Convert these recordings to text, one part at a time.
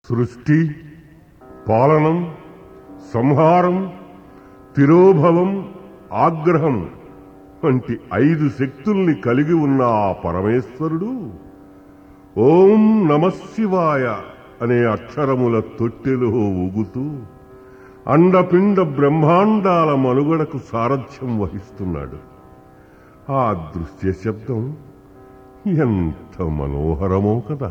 సృష్టి పాలనం సంహారం తిరోభవం ఆగ్రహం వంటి ఐదు శక్తుల్ని కలిగి ఉన్న ఆ పరమేశ్వరుడు ఓం నమశివాయ అనే అక్షరముల తొట్టెలో ఊగుతూ అండపిండ బ్రహ్మాండాల మనుగడకు సారథ్యం వహిస్తున్నాడు ఆ దృశ్య శబ్దం ఎంత మనోహరమో కదా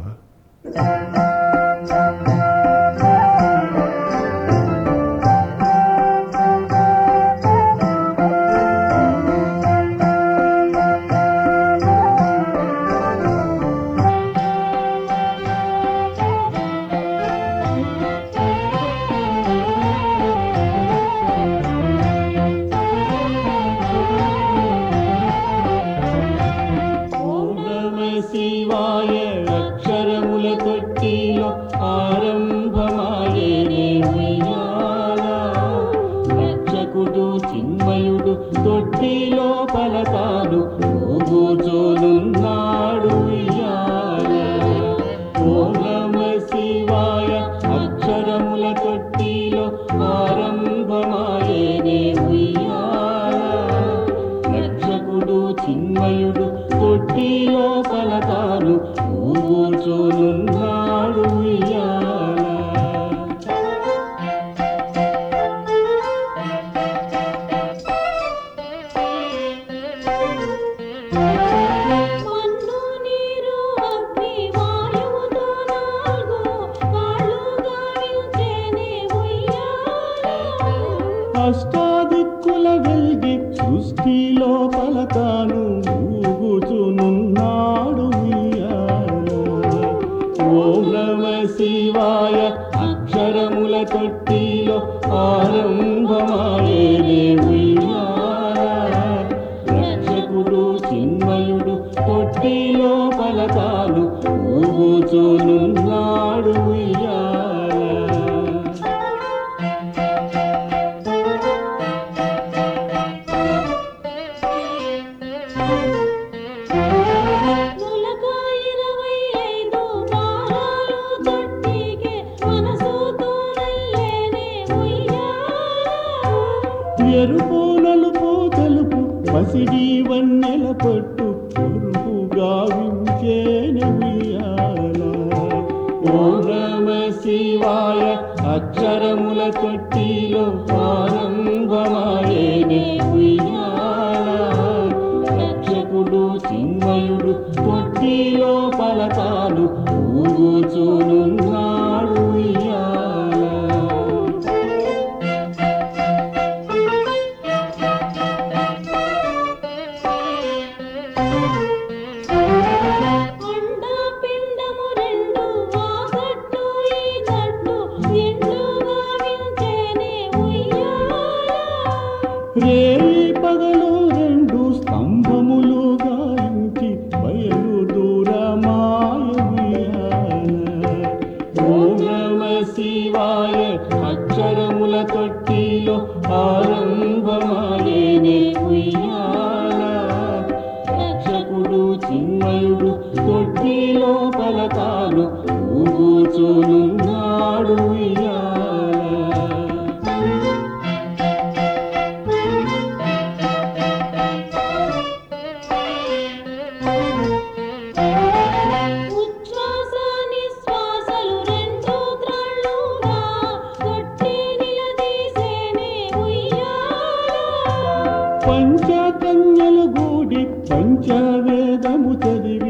ఓం నమ శివాయ అక్షరముల తొట్టిలో ఆరంభమాయేనే ఉయ్యాల రక్షకుడు చిన్మయుడు తొట్టిలో పలతాడు ఊగుచోనున్నాడు ఉయ్యాల ఓం నమ శివాయ అక్షరముల తొట్టిలో ఆరంభమాయేనే ఉయ్యాల రక్షకుడు చిన్మయుడు తొట్టిలో పలతాను ఊచోనున్నాడు ఉయ్యాల మన్ను నీరు అగ్ని వాయువుతో నాలుగు కాళ్ళుగా విల్చేనే ఉయ్యాల అష్టాదిక్కుల వెల్గి సృష్టిలో పలతాను ఊగుచునున్నాడు ఉయ్యాల ఓం నమ శివాయ అక్షరముల తొట్టిలో ఆరంభమాయేనే ఉయ్యాల రక్షకుడు చిన్మయుడు తొట్టిలో పలతాను ఊగుచునున్నాడు ఉయ్యాల నులక ఇరవై ఐదు వారాలు తొట్టికే మనసుతో నల్లేనే ఉయ్యాల ఎరుపు నలుపు తెలుపు పసిడి వన్నెల పట్టు పొరుగు గావించేన ఉయ్యాల ఓం నమ శివాయ అక్షరముల తొట్టిలో ఆరంభమాయేనే ఉయ్యాల రక్షకుడు చిన్మయుడు తొట్టిలో పలతాలు ఊగుచూనున్నాడు ఉయ్యాల అండ పిండము రెండు వాగట్టు ఈ తట్టు ఎండుగా విల్చేనే ఉయ్యాల రేయి పగలు రెండు స్తంభములు గాయించి బయలు దూరమాయ ఓం నమ శివాయ అక్షరముల తొట్టిలో ఆరంభమాయేనే ఉయ్యాల రక్షకుడు చిన్మయుడు తొట్టిలో పలకాలు ఊగుచూనున్నాడు ఉయ్యాల ఉచ్ఛ్వాస నిశ్వాసలు రెండు త్రాళ్ళుగా కొట్టి నిలదీసేనే ఉయ్యాల పంచకన్యల గూడి పంచవేదము చదివి